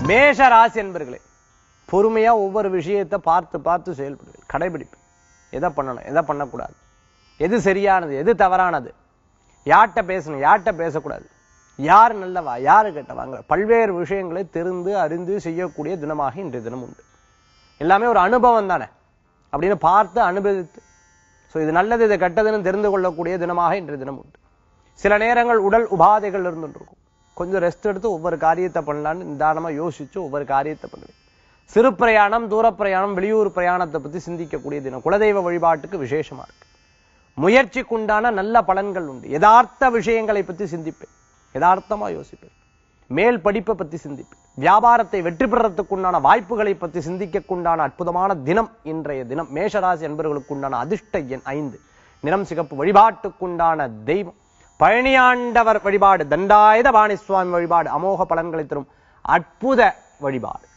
மேஷ ராசி என்பர்களே பொறுமையா ஒவ்வொரு விஷயத்தை பார்த்து பார்த்து செயல்படுவீர்கள் கடைபிடிப்பு எதை பண்ணணும் எதை பண்ணக்கூடாது எது சரியானது எது தவறானது யார்கிட்ட பேசணும் யார்கிட்ட பேசக்கூடாது யார் நல்லவா யாரு கெட்டவாங்க பல்வேறு விஷயங்களை தெரிந்து அறிந்து செய்யக்கூடிய தினமாக இன்றைய தினம் உண்டு எல்லாமே ஒரு அனுபவம் தானே அப்படின்னு பார்த்து அனுபவித்து ஸோ இது நல்லது இது கெட்டதுன்னு தெரிந்து கொள்ளக்கூடிய தினமாக இன்றைய தினம் உண்டு சில நேரங்கள் உடல் உபாதைகள் இருந்துட்டு இருக்கும் கொஞ்சம் ரெஸ்ட் எடுத்து ஒவ்வொரு காரியத்தை பண்ணலான்னு நிதானமா யோசிச்சு ஒவ்வொரு காரியத்தை பண்ணுவேன் சிறு பிரயாணம் தூர பிரயாணம் வெளியூர் பிரயாணத்தை பத்தி சிந்திக்கக்கூடிய தினம் குலதெய்வ வழிபாட்டுக்கு விசேஷமா இருக்கு முயற்சிக்குண்டான நல்ல பலன்கள் உண்டு யதார்த்த விஷயங்களை பத்தி சிந்திப்பேன் யதார்த்தமா யோசிப்பேன் மேல் படிப்பை பத்தி சிந்திப்பேன் வியாபாரத்தை வெற்றி பெறத்துக்குண்டான வாய்ப்புகளை பத்தி சிந்திக்கக்குண்டான அற்புதமான தினம் இன்றைய தினம் மேஷராசி என்பவர்களுக்கு உண்டான அதிர்ஷ்ட எண் ஐந்து நிறம் சிகப்பு வழிபாட்டுக்குண்டான தெய்வம் பழனியாண்டவர் வழிபாடு தண்டாயுத பாணி சுவாமி வழிபாடு அமோக பலன்களை தரும் அற்புத வழிபாடு